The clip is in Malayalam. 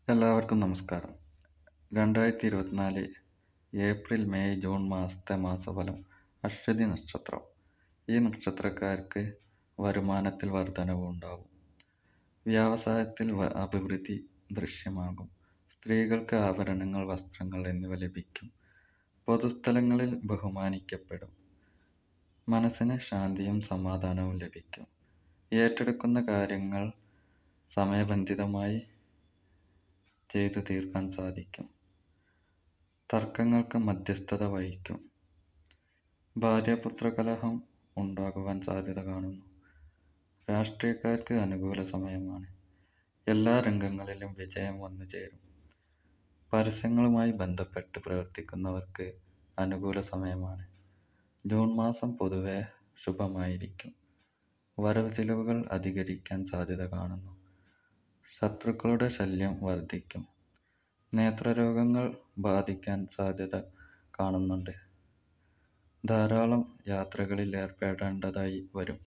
എല്ലാവർക്കും നമസ്കാരം രണ്ടായിരത്തി ഇരുപത്തിനാല് ഏപ്രിൽ മെയ് ജൂൺ മാസത്തെ മാസഫലം അശ്വതി നക്ഷത്രം ഈ നക്ഷത്രക്കാർക്ക് വരുമാനത്തിൽ വർധനവ് ഉണ്ടാകും വ്യവസായത്തിൽ വ- അഭിവൃദ്ധി ദൃശ്യമാകും സ്ത്രീകൾക്ക് ആഭരണങ്ങൾ വസ്ത്രങ്ങൾ എന്നിവ ലഭിക്കും പൊതുസ്ഥലങ്ങളിൽ ബഹുമാനിക്കപ്പെടും മനസ്സിന് ശാന്തിയും സമാധാനവും ലഭിക്കും ഏറ്റെടുക്കുന്ന കാര്യങ്ങൾ സമയബന്ധിതമായി ചെയ്തു തീർക്കാൻ സാധിക്കും തർക്കങ്ങൾക്ക് മധ്യസ്ഥത വഹിക്കും ഭാര്യാപുത്ര കലഹം ഉണ്ടാകുവാൻ സാധ്യത കാണുന്നു രാഷ്ട്രീയക്കാർക്ക് അനുകൂല സമയമാണ് എല്ലാ രംഗങ്ങളിലും വിജയം വന്നു ചേരും പരസ്യങ്ങളുമായി ബന്ധപ്പെട്ട് പ്രവർത്തിക്കുന്നവർക്ക് അനുകൂല സമയമാണ് ജൂൺ മാസം പൊതുവെ ശുഭമായിരിക്കും വരവ് ചിലവുകൾ അധികരിക്കാൻ സാധ്യത കാണുന്നു ശത്രുക്കളുടെ ശല്യം വർദ്ധിക്കും നേത്രരോഗങ്ങൾ ബാധിക്കാൻ സാധ്യത കാണുന്നുണ്ട് ധാരാളം യാത്രകളിൽ ഏർപ്പെടേണ്ടതായി വരും